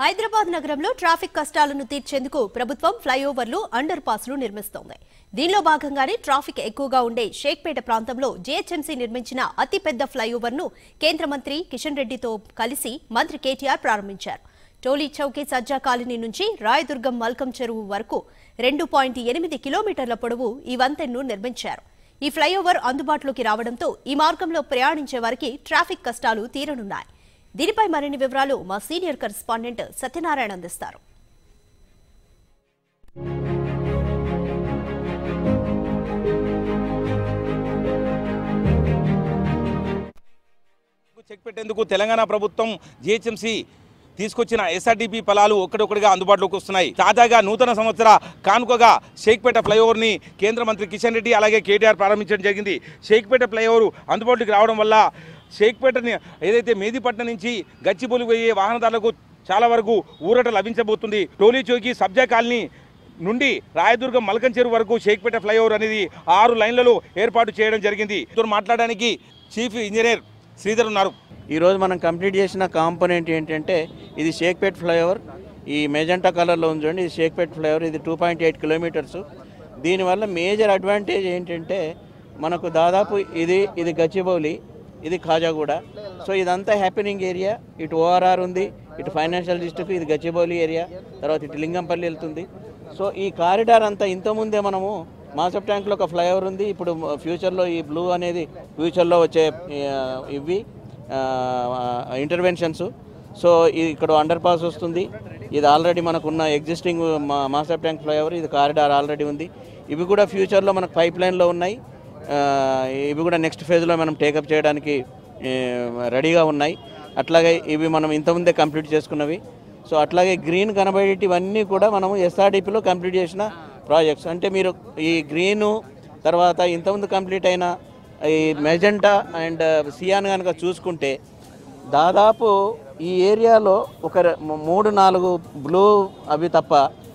హైదరాబాద్ నగరంలో ట్రాఫిక్ కష్టాలను తీర్చేందుకు ప్రభుత్వం ఫ్లైఓవర్లు అండర్ పాస్లు నిర్మిస్తోంది దీనిలో భాగంగానే ట్రాఫిక్ ఎక్కువగా ఉండే షేక్పేట ప్రాంతంలో జీహెచ్ఎంసీ నిర్మించిన అతిపెద్ద ఫ్లైఓవర్ను కేంద్ర మంత్రి కిషన్ రెడ్డితో కలిసి మంత్రి కేటీఆర్ ప్రారంభించారు టోలీ చౌకీ సజ్జా కాలనీ నుంచి రాయదుర్గం మల్కం చెరువు వరకు రెండు పాయింట్ ఎనిమిది కిలోమీటర్ల పొడవు ఈ వంతెన్ను నిర్మించారు ఈ ఫ్లైఓవర్ అందుబాటులోకి రావడంతో ఈ మార్గంలో ప్రయాణించే వారికి ట్రాఫిక్ కష్టాలు తీరనున్నాయి దీనిపై మరిన్ని వివరాలు మా సీనియర్ కరెస్పాండెంట్ సత్యనారాయణ అందిస్తారు చెక్ పెట్టేందుకు తెలంగాణ ప్రభుత్వం జిహెచ్ఎంసీ తీసుకొచ్చిన ఎస్ఆర్డిపి ఫలాలు ఒక్కడొక్కడిగా అందుబాటులోకి వస్తున్నాయి తాజాగా నూతన సంవత్సర కానుకగా షేక్పేట ఫ్లైఓవర్ని కేంద్ర మంత్రి కిషన్ రెడ్డి అలాగే కేటీఆర్ ప్రారంభించడం జరిగింది షేక్పేట ఫ్లైఓవర్ అందుబాటులోకి రావడం వల్ల షేక్పేటని ఏదైతే మేదిపట్నం నుంచి గచ్చిబౌలి పోయే వాహనదారులకు చాలా వరకు ఊరట లభించబోతుంది టోలీ చౌకీ సబ్జా కాలనీ నుండి రాయదుర్గం మల్కంచెరు వరకు షేక్పేట ఫ్లైఓవర్ అనేది ఆరు లైన్లలో ఏర్పాటు చేయడం జరిగింది దీంతో మాట్లాడడానికి చీఫ్ ఇంజనీర్ శ్రీధర్ ఉన్నారు ఈరోజు మనం కంప్లీట్ చేసిన కాంపోనెంట్ ఏంటంటే ఇది షేక్పేట్ ఫ్లైఓవర్ ఈ మెజెంటా కలర్లో ఉంది చూడండి ఇది షేక్పేట్ ఫ్లైఓవర్ ఇది టూ పాయింట్ ఎయిట్ కిలోమీటర్స్ దీనివల్ల మేజర్ అడ్వాంటేజ్ ఏంటంటే మనకు దాదాపు ఇది ఇది గచ్చిబౌలి ఇది ఖాజాగూడ సో ఇదంతా హ్యాపెనింగ్ ఏరియా ఇటు ఓఆర్ఆర్ ఉంది ఇటు ఫైనాన్షియల్ డిస్ట్రిక్ట్ ఇది గచ్చిబౌలి ఏరియా తర్వాత ఇటు లింగంపల్లి వెళ్తుంది సో ఈ కారిడార్ అంతా ఇంతకుముందే మనము మాసప్ ట్యాంక్లో ఒక ఫ్లైఓవర్ ఉంది ఇప్పుడు ఫ్యూచర్లో ఈ బ్లూ అనేది ఫ్యూచర్లో వచ్చే ఆ, ఇవి ఇంటర్వెన్షన్స్ సో ఇది ఇక్కడ అండర్ పాస్ వస్తుంది ఇది ఆల్రెడీ మనకున్న ఎగ్జిస్టింగ్ మాసప్ ట్యాంక్ ఫ్లైఓవర్ ఇది కారిడార్ ఆల్రెడీ ఉంది ఇవి కూడా ఫ్యూచర్లో మనకు పైప్ లైన్లో ఉన్నాయి ఆ, ఇవి కూడా నెక్స్ట్ ఫేజ్లో మనం టేకప్ చేయడానికి ఏ, రెడీగా ఉన్నాయి అట్లాగే ఇవి మనం ఇంతకుముందే కంప్లీట్ చేసుకున్నవి సో అట్లాగే గ్రీన్ కనబడేటివన్నీ కూడా మనము ఎస్ఆర్డిపిలో కంప్లీట్ చేసిన ప్రాజెక్ట్స్ అంటే మీరు ఈ గ్రీను తర్వాత ఇంతకుముందు కంప్లీట్ అయిన ఈ మెజెంటా అండ్ సియాన్ కనుక చూసుకుంటే దాదాపు ఈ ఏరియాలో ఒక రె- మూడు నాలుగు బ్లూ అవి తప్ప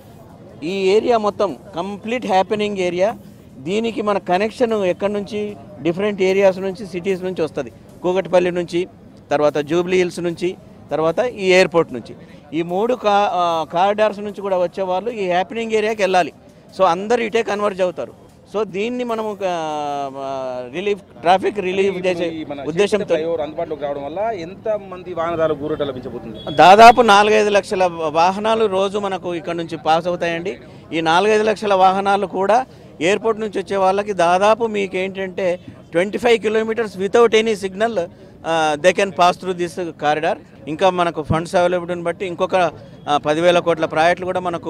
ఈ ఏరియా మొత్తం కంప్లీట్ హ్యాపెనింగ్ ఏరియా దీనికి మన కనెక్షన్ ఎక్కడి నుంచి డిఫరెంట్ ఏరియాస్ నుంచి సిటీస్ నుంచి వస్తుంది కూకట్పల్లి నుంచి తర్వాత జూబ్లీ హిల్స్ నుంచి తర్వాత ఈ ఎయిర్పోర్ట్ నుంచి ఈ మూడు కా కారిడార్స్ నుంచి కూడా వచ్చే వాళ్ళు ఈ హ్యాపెనింగ్ ఏరియాకి వెళ్ళాలి సో అందరు ఇటే కన్వర్జ్ అవుతారు సో దీన్ని మనము రిలీఫ్ ట్రాఫిక్ రిలీఫ్ చేసే ఈ మన ఉద్దేశంతో ఫ్లైఓవర్ అందుబాటులోకి రావడం వల్ల ఎంత మంది వాహనదారులకు ఊరట లభించబోతుంది దాదాపు నాలుగైదు లక్షల వాహనాలు రోజు మనకు ఇక్కడ నుంచి పాస్ అవుతాయండి ఈ నాలుగైదు లక్షల వాహనాలు కూడా ఎయిర్పోర్ట్ నుంచి వచ్చే వాళ్ళకి దాదాపు మీకు ఏంటంటే twenty five kilometres without any signal they can pass through this corridor ఇంకా మనకు ఫండ్స్ అవైలబిలిటీని బట్టి ఇంకొక ఆ, పదివేల కోట్ల ప్రాజెక్టులు కూడా మనకు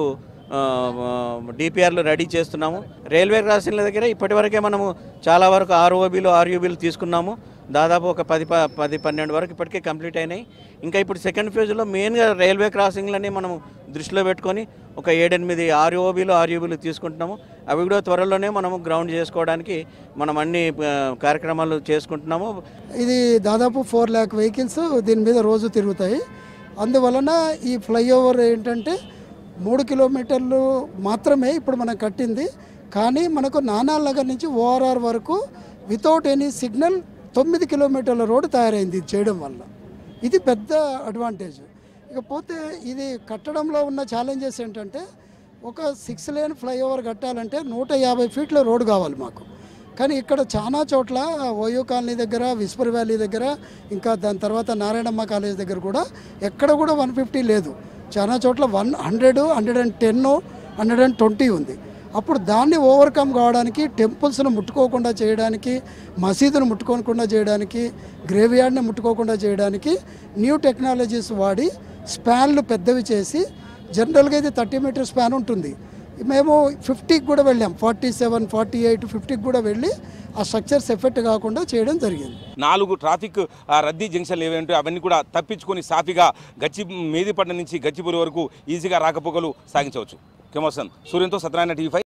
డిపిఆర్లు రెడీ చేస్తున్నాము రైల్వే క్రాసింగ్ల దగ్గర ఇప్పటివరకే మనము చాలా వరకు ఆర్ఓబీలు ఆర్యూబీలు తీసుకున్నాము దాదాపు ఒక పది ప- పది పన్నెండు వరకు ఇప్పటికే కంప్లీట్ అయినాయి ఇంకా ఇప్పుడు సెకండ్ ఫేజ్లో మెయిన్గా రైల్వే క్రాసింగ్లని మనం దృష్టిలో పెట్టుకొని ఒక ఏడెనిమిది ఆర్ఓబీలు ఆర్యూబీలు తీసుకుంటున్నాము అవి కూడా త్వరలోనే మనము గ్రౌండ్ చేసుకోవడానికి మనం అన్ని ఆ, కార్యక్రమాలు చేసుకుంటున్నాము ఇది దాదాపు ఫోర్ ల్యాక్ వెహికల్స్ దీని మీద రోజు తిరుగుతాయి అందువలన ఈ ఫ్లైఓవర్ ఏంటంటే మూడు కిలోమీటర్లు మాత్రమే ఇప్పుడు మనం కట్టింది కానీ మనకు నానాల్ నగర్ నుంచి ఓఆర్ఆర్ వరకు వితౌట్ ఎనీ సిగ్నల్ తొమ్మిది కిలోమీటర్ల రోడ్డు తయారైంది ఇది చేయడం వల్ల ఇది పెద్ద అడ్వాంటేజ్ ఇకపోతే ఇది కట్టడంలో ఉన్న ఛాలెంజెస్ ఏంటంటే ఒక సిక్స్ లేన్ ఫ్లైఓవర్ కట్టాలంటే నూట యాభై ఫీట్ల రోడ్డు కావాలి మాకు కానీ ఇక్కడ చాలా చోట్ల ఓయో కాలనీ దగ్గర విస్పర్ వ్యాలీ దగ్గర ఇంకా దాని తర్వాత నారాయణమ్మ కాలేజ్ దగ్గర కూడా ఎక్కడ కూడా వన్ ఫిఫ్టీ లేదు చాలా చోట్ల one hundred hundred and ten hundred and twenty ఉంది అప్పుడు దాన్ని ఓవర్కమ్ కావడానికి టెంపుల్స్ను ముట్టుకోకుండా చేయడానికి మసీదును ముట్టుకోకుండా చేయడానికి గ్రేవ్యార్డ్ని ముట్టుకోకుండా చేయడానికి న్యూ టెక్నాలజీస్ వాడి స్పాన్లు పెద్దవి చేసి జనరల్గా ఇది థర్టీ మీటర్ స్పాన్ ఉంటుంది మేము ఫిఫ్టీకి కూడా వెళ్ళాం ఫార్టీ సెవెన్ ఫార్టీ ఎయిట్ ఫిఫ్టీకి కూడా వెళ్ళి ఆ స్ట్రక్చర్స్ ఎఫెక్ట్ కాకుండా చేయడం జరిగింది నాలుగు ట్రాఫిక్ ఆ, రద్దీ జంక్షన్లు ఏవేంటో అవన్నీ కూడా తప్పించుకొని సాఫీగా గచ్చి మేదిపట్నం నుంచి గచ్చిపూరి వరకు ఈజీగా రాకపోకలు సాగించవచ్చు కెమోసన్ సూర్యంతో సత్యనారాయణ టీవీ